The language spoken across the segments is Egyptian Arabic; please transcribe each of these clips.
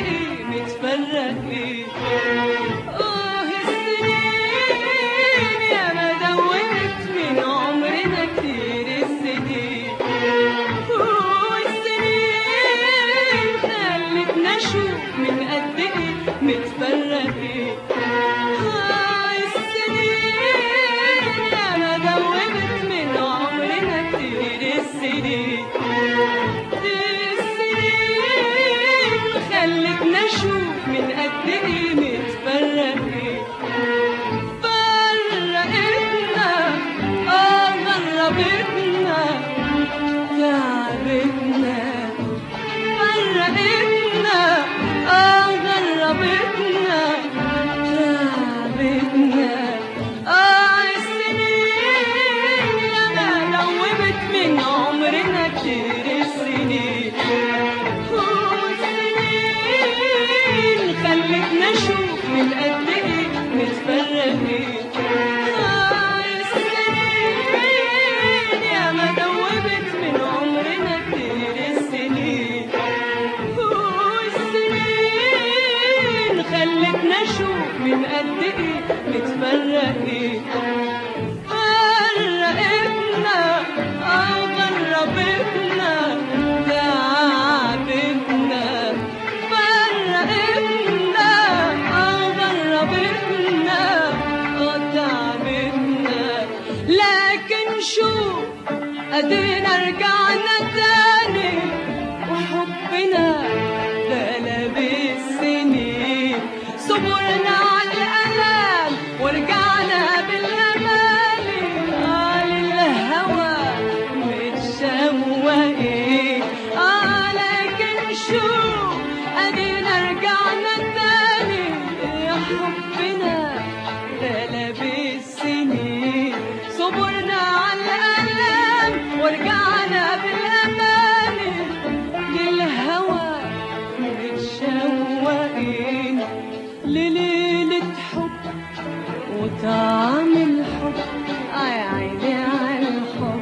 متفرقين متفرقين آه السنين يا ما دوبت من عمرنا كتير السنين والسنين خلتنا نشوف من قد ايه متفرقين آه السنين يا ما دوبت من عمرنا كتير السنين السنين خلتنا نشوف من قد ايه متفرقين فرقتنا اه غربتنا تعبتنا فرقتنا اه غربتنا تعبتنا اه السنين يا ما دوبت من عمرنا كتير السنين والسنين خلتنا نشوف من قد ايه متفرقين آه السنين يا ما دوبت من عمرنا كتير السنين والسنين خلتنا نشوف من قد ايه متفرقين فرقتنا اه غربتنا تعبتنا فرقتنا اه غربتنا اه تعبتنا لكن شو ادينا رجعنا تاني وحبنا بلا بالسنين صبرنا على الألم ورجعنا بالأمل آه للهوى متشوقين آه لكن شو أدينا رجعنا تاني يا حبنا بلا بالسنين صبرنا على الألم ورجعنا بالأمان للهوى متشوقين لليلة حب وطعم الحب آه يا عيني على الحب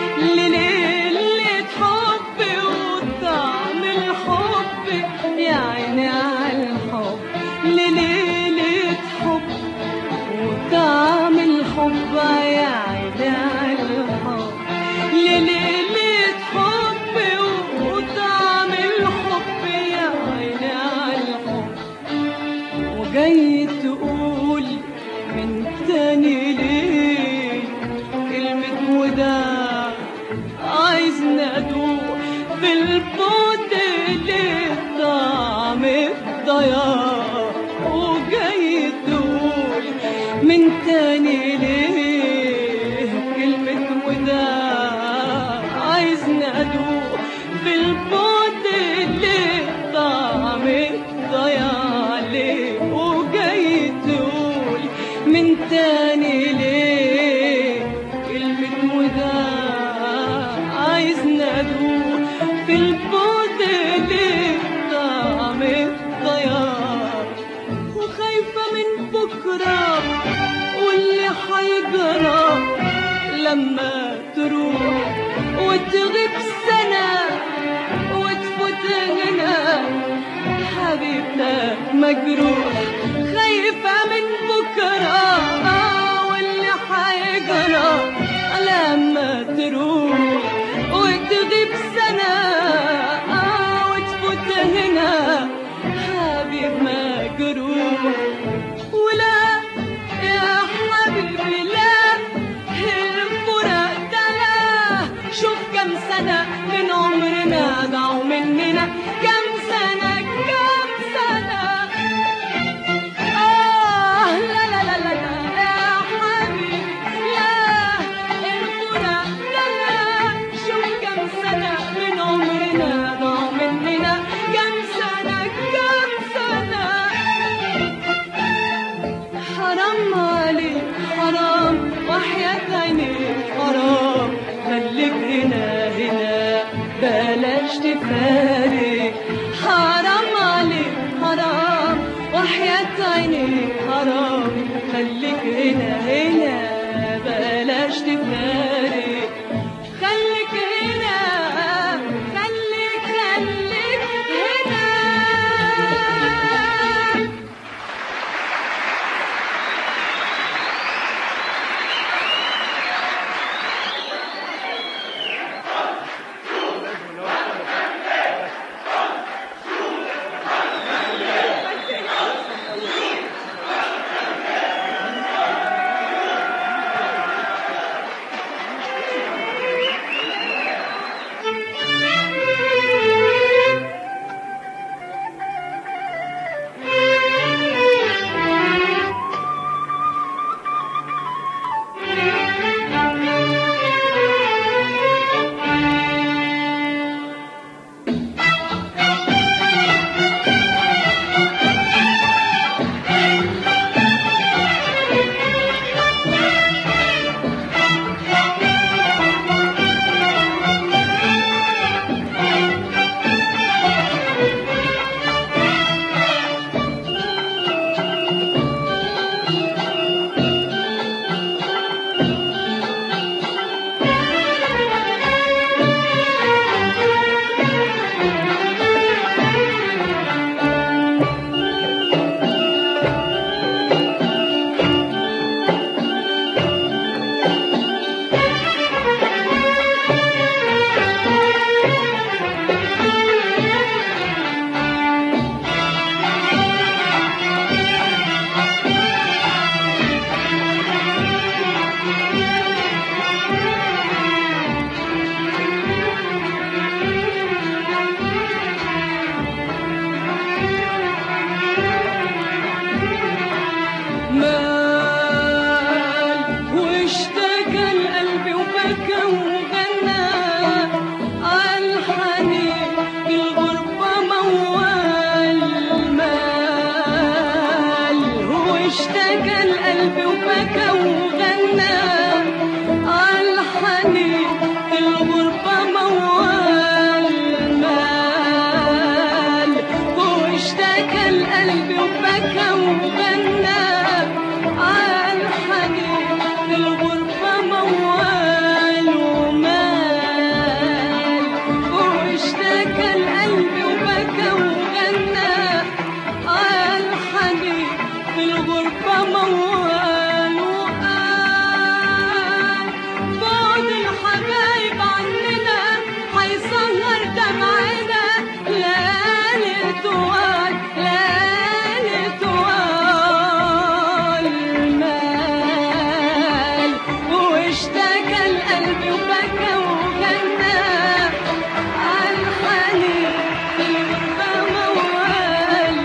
لليلة حب وطعم الحب يا عيني على الحب لليلة حب وطعم الحب يا عيني على الحب لليلة حب وطعم الحب يا عيني على الحب وجاي تقول من تاني ليه كلمة وداع عايز ندوق بالبعد ليه طعم الضياع وجاي تقول من تاني ليه كلمة وداع عايز ندوق بالبعد ليه طعم الضياع ليه وجاي تقول من تاني ليه كلمة وداع عايز ندوق بالبعد ليه طعم الضياع وخايفة من بكرة واللي حيجرى لما تروح وتغيب سنة وتفوت هنا حبيبنا مجروح خايفة من بكرة آه واللي حيجرى لما تروح وتغيب سنة آه وتفوت هنا حبيب مجروح ولا يا حبيبي لا الفراق ده لا شوف كم سنة من عمرنا ضاعوا مننا كم سنة كم سنة آه لا لا لا لا لا يا حبيبي لا الفراق ده لا شوف كم سنة من عمرنا ضاعوا مننا كم سنة كم سنة حرام عليك حرام وحياة عينيك حرام خليك هنا هنا بلاش تفارق حرام عليك حرام وحياة عينيك حرام خليك هنا هنا بلاش تفارق خليك هنا خليك خليك هنا قلبي وبكى وغنى الحنين في الغربة موال مال واشتكى القلب وبكى وغنى الحنين في الغربة موال ومال واشتكى القلب وبكى وغنى الحنين في الغربة موال وقال بعد الحبايب عننا حيصغر دمعنا ليالي طوال ليالي طوال مال واشتكى القلب وبكى وغنى الحنين في الغربة موال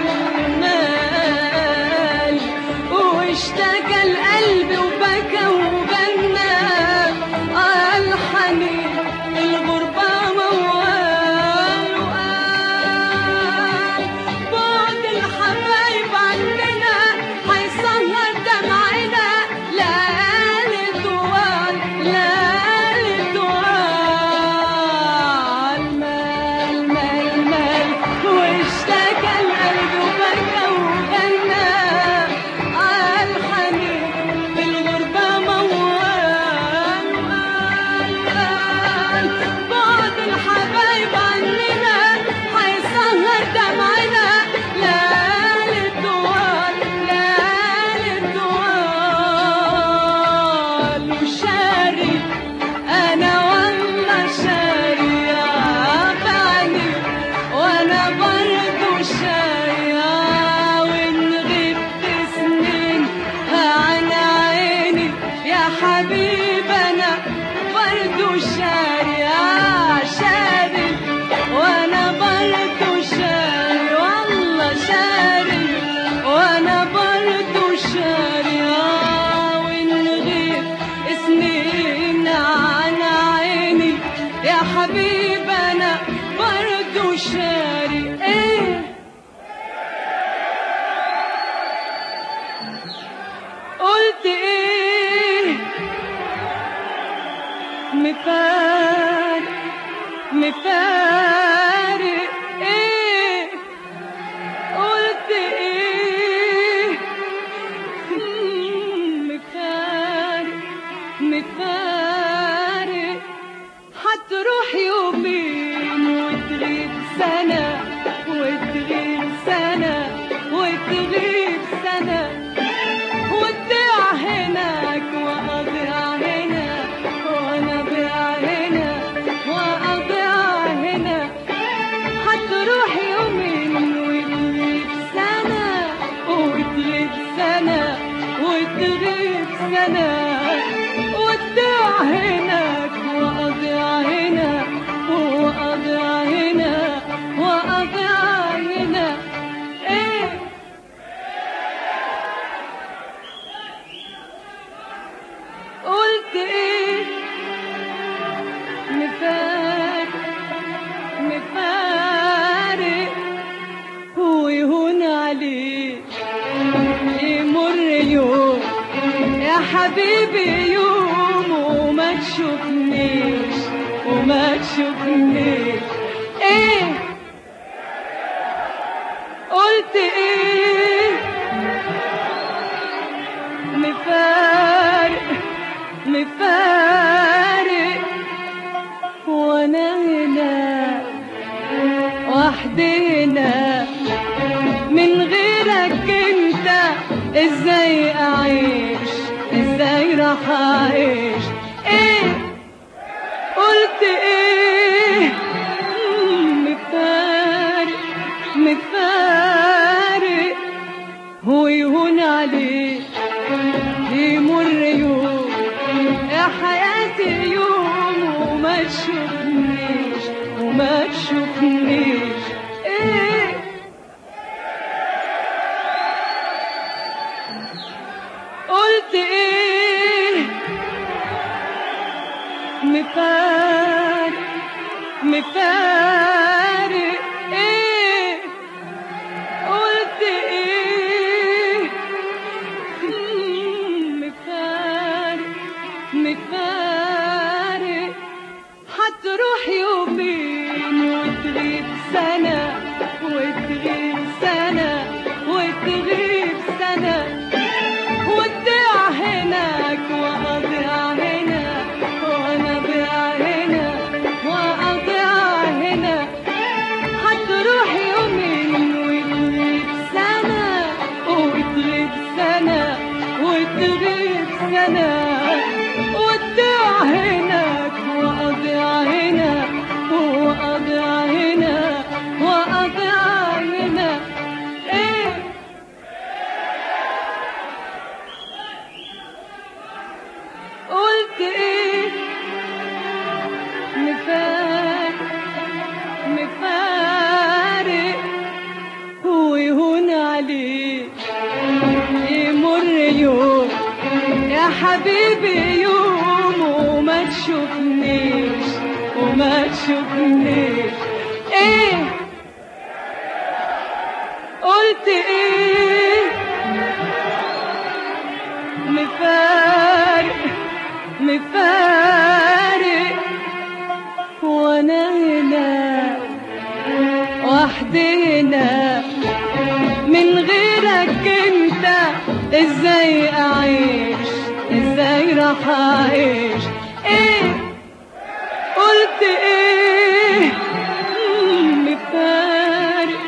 مال واشتكى القلب وبكى وغنى الحنين في الغربة موال وقال بعد الحبايب عننا حيصغر دمعنا ليالي طوال ليالي طوال مال مال مال واشتكى القلب وبكى وغنى الحنين في الغربة موال وقال بعد الحبايب عننا حيصغر دمعنا ليالي طوال ليالي طوال وشاري انا والله شاري يا بعني وانا برضو شارية وان غبت سنين عن عيني يا حبيب انا برضو شارية شاري وانا برضو شاري والله شاري وانا برضو شارية وان غيب سنين عن عيني يا حبيب انا برضو شاري ايه قلت ايه مفارق مفارق ايه قلت ايه مم، مفارق مفارق هتروح يومين وتغيب سنة وتغيب سنة وتغيب سنة وتضيع هناك وأضيع هنا وأنا أضيع هنا وأضيع هنا هتروح يومين وتغيب سنة وتغيب سنة وتغيب سنة وتضيع هناك وأضيع هنا وأضيع هنا وأضيع هنا إيه قلت ايه مفارق مفارق ويهون عليك يمر يوم يا حبيبي يوم وما تشوفنيش وما تشوفنيش ايه قلت ايه مفارق مفارق وانا هنا وحدنا من غيرك انت ازاي اعيش ازاي راح اعيش ايه قلت ايه مم، مفارق مفارق هو يهون عليك يمر يوم يا حياتي يوم وما تشوفنيش وما تشوفنيش ايه قلت ايه مفارق مفارق ايه قلت ايه حبيبي يوم وما تشوفنيش وما تشوفنيش ايه قلت ايه مفارق مفارق وانا هنا وحدنا من غيرك انت ازاي اعيش ازاي راح اعيش ايه قلت ايه مم، مفارق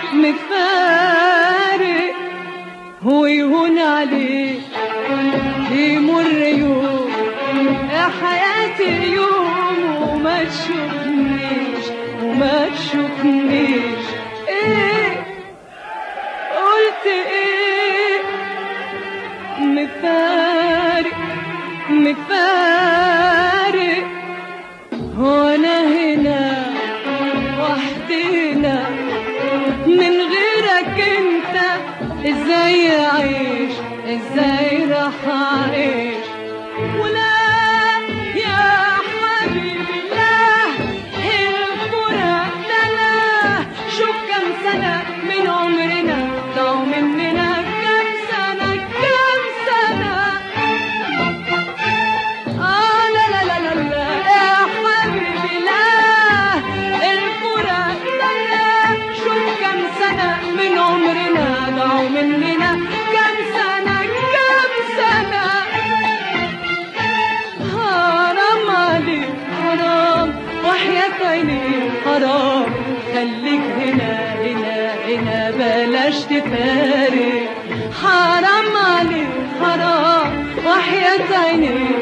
مفارق هو يهون عليك يمر يوم يا حياتي يوم وما تشوفنيش وما تشوفنيش ايه قلت ايه مفارق مفارق وانا هنا وحدنا من غيرك انت ازاي اعيش ازاي راح اعيش ولا يا حبيبي لا الفراق لا لا شوف كم سنة من عمرنا ضاعوا مننا كم سنة كم سنة آه لا لا لا لا لا يا حبيبي لا الفراق لا لا شوف كم سنة من عمرنا ضاعوا مننا كم سنة كم سنة حرام عليك حرام وحياة عينيك حرام خليك هنا هنا هنا بلاش تفارق حرام عليك حرام وحياة عينيك